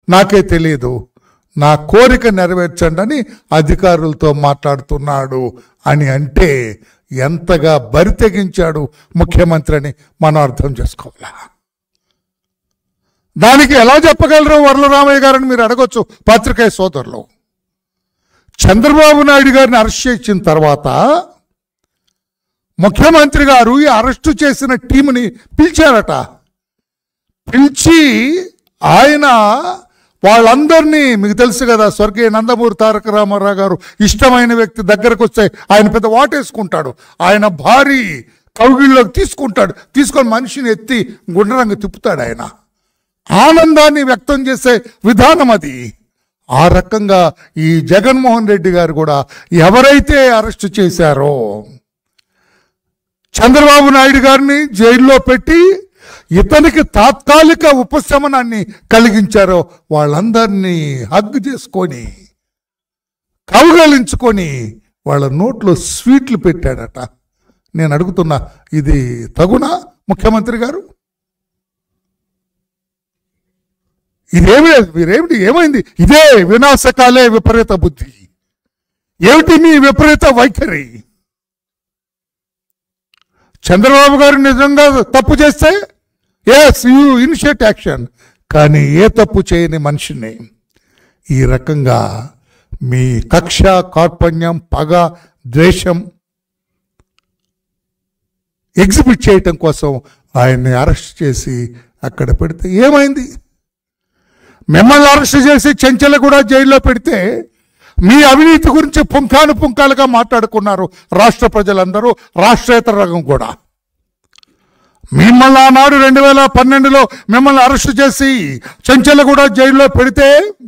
నాకే తెలియదు నా కోరిక నెరవేర్చండి అని అధికారులతో మాట్లాడుతున్నాడు అని అంటే ఎంతగా బరి తెగించాడు ముఖ్యమంత్రి అని మనం అర్థం చేసుకోవాలా దానికి ఎలా చెప్పగలరు వరలరామయ్య గారని మీరు అడగొచ్చు పాత్రికేయ సోదరులు చంద్రబాబు నాయుడు గారిని అరెస్ట్ చేసిన తర్వాత ముఖ్యమంత్రి గారు ఈ అరెస్టు చేసిన టీముని పిలిచారట పిలిచి ఆయన వాళ్ళందరినీ మీకు తెలుసు కదా స్వర్గీయ నందమూరి తారక రామారావు గారు ఇష్టమైన వ్యక్తి దగ్గరకు వస్తే ఆయన పెద్ద వాటేసుకుంటాడు ఆయన భారీ కౌగిల్లోకి తీసుకుంటాడు తీసుకొని మనిషిని ఎత్తి గుండ్రంగా తిప్పుతాడు ఆయన ఆనందాన్ని వ్యక్తం చేసే విధానం అది ఆ రకంగా ఈ జగన్మోహన్ రెడ్డి గారు కూడా ఎవరైతే అరెస్ట్ చేశారో చంద్రబాబు నాయుడు గారిని జైల్లో పెట్టి ఇతనికి తాత్కాలిక ఉపశమనాన్ని కలిగించారో వాళ్ళందరినీ హగ్గు చేసుకొని కౌగలించుకొని వాళ్ళ నోట్లో స్వీట్లు పెట్టాడట నేను అడుగుతున్నా ఇది తగునా ముఖ్యమంత్రి గారు ఇదేమి లేదు మీరేమిటి ఏమైంది ఇదే వినాశకాలే విపరీత బుద్ధి ఏమిటి మీ విపరీత వైఖరి చంద్రబాబు గారు నిజంగా తప్పు చేస్తే ఎస్ యూ ఇనిషియేట్ యాక్షన్ కానీ ఏ తప్పు చేయని మనిషిని ఈ రకంగా మీ కక్ష కార్పణ్యం పగ ద్వేషం ఎగ్జిబిట్ చేయటం కోసం ఆయన్ని అరెస్ట్ చేసి అక్కడ పెడితే ఏమైంది మిమ్మల్ని అరెస్ట్ చేసి చెంచల కూడా జైల్లో పెడితే మీ అవినీతి గురించి పుంఖాను పుంఖాలుగా మాట్లాడుకున్నారు రాష్ట్ర ప్రజలందరూ రాష్ట్రేతర రంగం కూడా మిమ్మల్ని ఆనాడు రెండు వేల పన్నెండులో మిమ్మల్ని అరెస్ట్ చేసి చెంచల కూడా జైల్లో పెడితే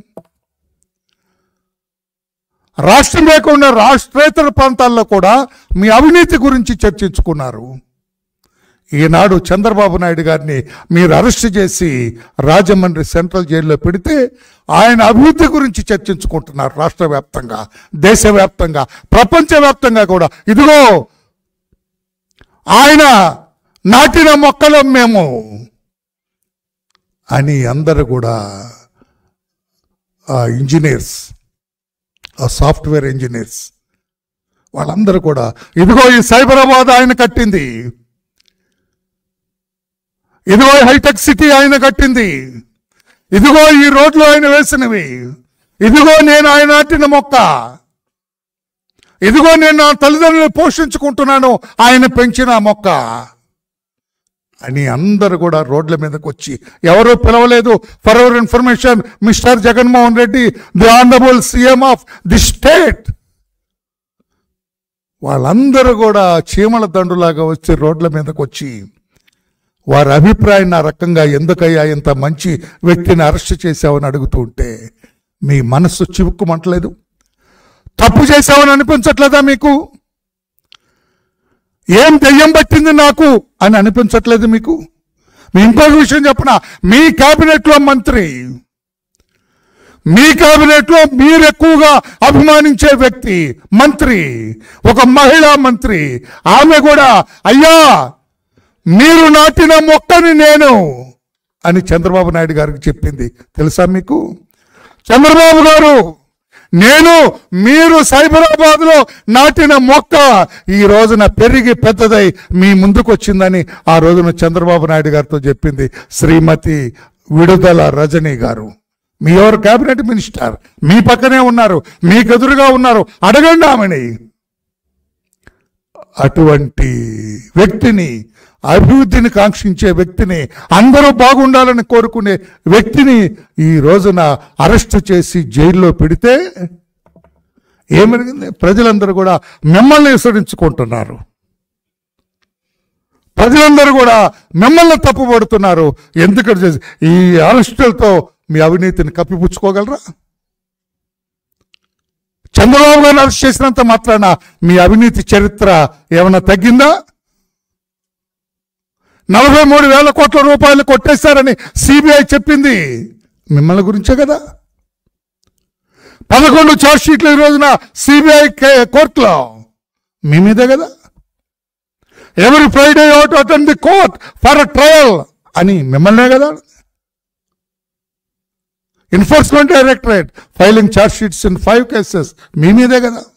రాష్ట్రం లేకుండా రాష్ట్రేతర ప్రాంతాల్లో కూడా మీ అవినీతి గురించి చర్చించుకున్నారు ఈనాడు చంద్రబాబు నాయుడు గారిని మీరు అరెస్ట్ చేసి రాజమండ్రి సెంట్రల్ జైల్లో పెడితే ఆయన అభివృద్ధి గురించి చర్చించుకుంటున్నారు రాష్ట్ర వ్యాప్తంగా దేశవ్యాప్తంగా ప్రపంచవ్యాప్తంగా కూడా ఇదిగో ఆయన నాటిన మొక్కలు మేము అని అందరూ కూడా ఆ ఇంజనీర్స్ ఆ సాఫ్ట్వేర్ ఇంజనీర్స్ వాళ్ళందరూ కూడా ఇదిగో ఈ సైబరాబాద్ ఆయన కట్టింది ఇదిగో హైటెక్ సిటీ ఆయన కట్టింది ఇదిగో ఈ రోడ్లు ఆయన వేసినవి ఇదిగో నేను ఆయన నాటిన మొక్క ఇదిగో నేను నా తల్లిదండ్రులు పోషించుకుంటున్నాను ఆయన పెంచిన మొక్క అని అందరు కూడా రోడ్ల మీదకి వచ్చి ఎవరూ పిలవలేదు for our information Mister Jaganmohan Reddy the honourable CM of the state వాళ్ళందరూ కూడా చీమల దండులాగా వచ్చి రోడ్ల మీదకి వచ్చి వారి అభిప్రాయాన్ని ఆ రకంగా ఎందుకయ్యా ఇంత మంచి వ్యక్తిని అరెస్ట్ చేశావని అడుగుతూ ఉంటే మీ మనస్సు చివుక్కుమంటలేదు తప్పు చేశావని అనిపించట్లేదా మీకు ఏం దెయ్యం పట్టింది నాకు అని అనిపించట్లేదు మీకు మీ ఇంకొక విషయం చెప్పనా మీ కేబినెట్లో మంత్రి మీ కేబినెట్లో మీరు ఎక్కువగా అభిమానించే వ్యక్తి మంత్రి ఒక మహిళా మంత్రి ఆమె కూడా అయ్యా మీరు నాటిన మొక్కని నేను అని చంద్రబాబు నాయుడు గారికి చెప్పింది తెలుసా మీకు చంద్రబాబు గారు నేను మీరు సైబరాబాద్ లో నాటిన మొక్క ఈ రోజున పెరిగి పెద్దదై మీ ముందుకు వచ్చిందని ఆ రోజున చంద్రబాబు నాయుడు గారితో చెప్పింది శ్రీమతి విడుదల రజనీ గారు మీ ఎవరు కేబినెట్ మినిస్టర్ మీ పక్కనే ఉన్నారు మీకు ఎదురుగా ఉన్నారు అడగండి ఆమెని అటువంటి వ్యక్తిని అభివృద్ధిని కాంక్షించే వ్యక్తిని అందరూ బాగుండాలని కోరుకునే వ్యక్తిని ఈ రోజున అరెస్ట్ చేసి జైల్లో పెడితే ఏమరిగింది ప్రజలందరూ కూడా మిమ్మల్ని విసరించుకుంటున్నారు ప్రజలందరూ కూడా మిమ్మల్ని తప్పుపడుతున్నారు ఎందుకంటే చేసి ఈ అరెస్టులతో మీ అవినీతిని కప్పిపుచ్చుకోగలరా చంద్రబాబు గారిని అరెస్ట్ చేసినంత మాత్రాన మీ అవినీతి చరిత్ర ఏమైనా తగ్గిందా నలభై మూడు వేల కోట్ల రూపాయలు కొట్టేశారని సిబిఐ చెప్పింది మిమ్మల్ని గురించే కదా పదకొండు ఛార్జ్ షీట్లు ఈ రోజున సిబిఐ కోర్టులో మీ మీదే కదా ఎవరి Friday out attend the court for a trial అని మిమ్మల్నే కదా enforcement directorate filing charge sheets in five cases మీ మీదే కదా